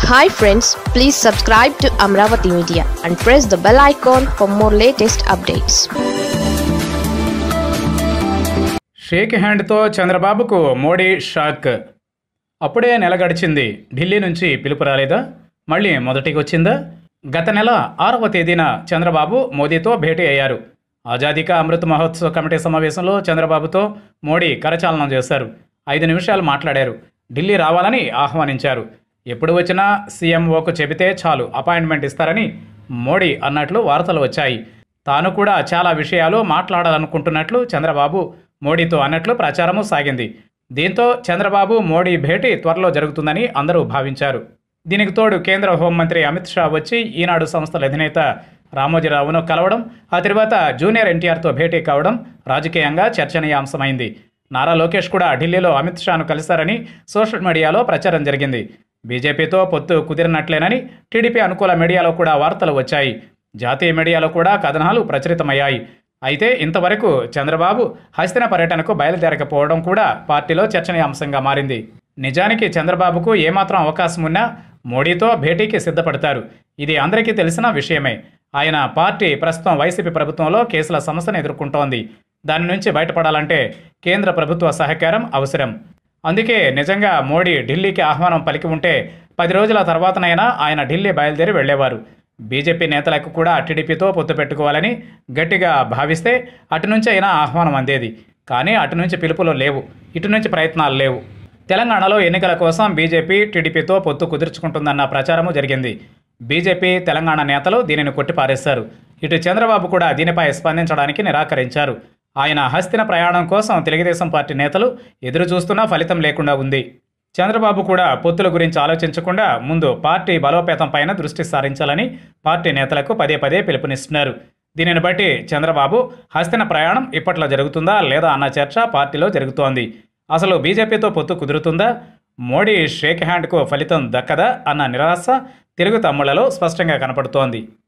hi friends please subscribe to Amaravati media and press the bell icon for more latest updates shake హ్యాండ్తో చంద్రబాబుకు Modi shock అప్పుడే నెల గడిచింది ఢిల్లీ నుంచి పిలుపు రాలేదా మళ్ళీ మొదటికి వచ్చిందా గత నెల ఆరవ తేదీన చంద్రబాబు మోదీతో భేటీ అయ్యారు ఆజాదీ కా అమృత్ మహోత్సవ్ కమిటీ సమావేశంలో చంద్రబాబుతో మోడీ కరచాలనం చేశారు ఐదు నిమిషాలు మాట్లాడారు ఢిల్లీ రావాలని ఆహ్వానించారు ఎప్పుడు వచ్చినా సీఎంఓకు చెబితే చాలు అపాయింట్మెంట్ ఇస్తారని మోడీ అన్నట్లు వార్తలు వచ్చాయి తాను కూడా చాలా విషయాలు మాట్లాడాలనుకుంటున్నట్లు చంద్రబాబు మోడీతో అన్నట్లు ప్రచారము సాగింది దీంతో చంద్రబాబు మోడీ భేటీ త్వరలో జరుగుతుందని అందరూ భావించారు దీనికి తోడు కేంద్ర హోంమంత్రి అమిత్ షా వచ్చి ఈనాడు సంస్థల అధినేత రామోజీరావును కలవడం ఆ తర్వాత జూనియర్ ఎన్టీఆర్తో భేటీ కావడం రాజకీయంగా చర్చనీయాంశమైంది నారా లోకేష్ కూడా ఢిల్లీలో అమిత్ షాను కలిశారని సోషల్ మీడియాలో ప్రచారం జరిగింది బీజేపీతో పొత్తు కుదిరినట్లేనని టీడీపీ అనుకూల మీడియాలో కూడా వార్తలు వచ్చాయి జాతీయ మీడియాలో కూడా కథనాలు ప్రచురితమయ్యాయి అయితే ఇంతవరకు చంద్రబాబు హస్తిన పర్యటనకు బయలుదేరకపోవడం కూడా పార్టీలో చర్చనీయాంశంగా మారింది నిజానికి చంద్రబాబుకు ఏమాత్రం అవకాశం ఉన్నా మోడీతో భేటీకి సిద్ధపడతారు ఇది అందరికీ తెలిసిన విషయమే ఆయన పార్టీ ప్రస్తుతం వైసీపీ ప్రభుత్వంలో కేసుల సమస్యను ఎదుర్కొంటోంది దాని నుంచి బయటపడాలంటే కేంద్ర ప్రభుత్వ సహకారం అవసరం అందుకే నిజంగా మోడీ ఢిల్లీకి ఆహ్వానం పలికి ఉంటే పది రోజుల తర్వాతనైనా ఆయన ఢిల్లీ బయలుదేరి వెళ్ళేవారు బీజేపీ నేతలకు కూడా టీడీపీతో పొత్తు పెట్టుకోవాలని గట్టిగా భావిస్తే అటు నుంచి అయినా ఆహ్వానం అందేది కానీ అటు నుంచి పిలుపులు లేవు ఇటు నుంచి ప్రయత్నాలు లేవు తెలంగాణలో ఎన్నికల కోసం బీజేపీ టీడీపీతో పొత్తు కుదుర్చుకుంటుందన్న ప్రచారము జరిగింది బీజేపీ తెలంగాణ నేతలు దీనిని కొట్టిపారేశారు ఇటు చంద్రబాబు కూడా దీనిపై స్పందించడానికి నిరాకరించారు ఆయన హస్తిన ప్రయాణం కోసం తెలుగుదేశం పార్టీ నేతలు ఎదురు చూస్తున్నా ఫలితం లేకుండా ఉంది చంద్రబాబు కూడా పొత్తుల గురించి ఆలోచించకుండా ముందు పార్టీ బలోపేతం పైన దృష్టి సారించాలని పార్టీ నేతలకు పదే పదే పిలుపునిస్తున్నారు దీనిని బట్టి చంద్రబాబు హస్తిన ప్రయాణం ఇప్పట్లో జరుగుతుందా లేదా అన్న చర్చ పార్టీలో జరుగుతోంది అసలు బీజేపీతో పొత్తు కుదురుతుందా మోడీ షేక్ హ్యాండ్కు ఫలితం దక్కదా అన్న నిరాశ తెలుగు తమ్ముళ్లలో స్పష్టంగా కనపడుతోంది